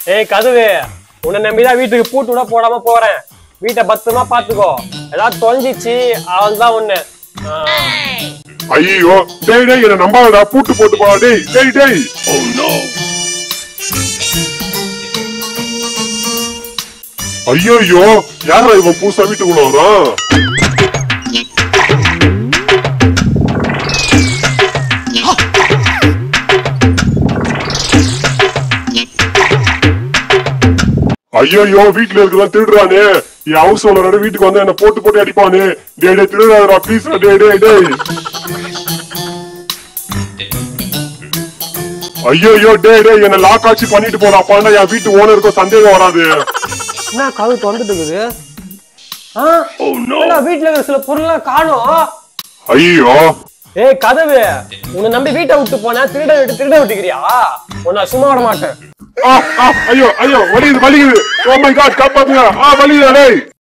ஏய் கதவு உன்னை நம்பிதான் வீட்டுக்கு பூட்டு விட போடாம போறேன் வீட்டை பத்திரமா பாத்துக்கோ ஏதாவது தொலைஞ்சிச்சு அவள் தான் ஒண்ணு ஐயோ டேய் டேய் என்ன நம்பாதடா பூட்டு போட்டு போடா டேய் டேய் டேய் ஐயோ யாரா இவன் புதுசா வீட்டுக்குள்ள வரான் ஐயோ வீட்டுல இருக்கிறதா திருடுறானே என் ஹவுஸ் ஓனர் வீட்டுக்கு வந்து என்ன போட்டு போட்டு அடிப்பானே டேய் டேய் திருடாதடா ப்ளீஸ் டேய் டேய் டேய் ஐயோ டேய் டேய் என்ன லாக் ஆச்சு பண்ணிட்டு போடா அப்பா என் வீட்டு ஓனருக்கும் சந்தேகம் வராது என்ன கதவு திறந்துட்டு இருக்குது ஆ? என்னடா வீட்டுல இருக்கிற சில பொருள்லாம் காணும் ஐயோ ஏய் கதவு உன்னை நம்பி வீட்டை விட்டு போனா திருட விட்டு திருட விட்டுக்கிறியா உன்னை சும்மா விட மாட்டேன் ஆ, ஆ, ஐயோ ஐயோ வலிக்குது வலிக்குது ஓ மை காட் காப்பாத்துங்க ஆ வலிக்குது டேய்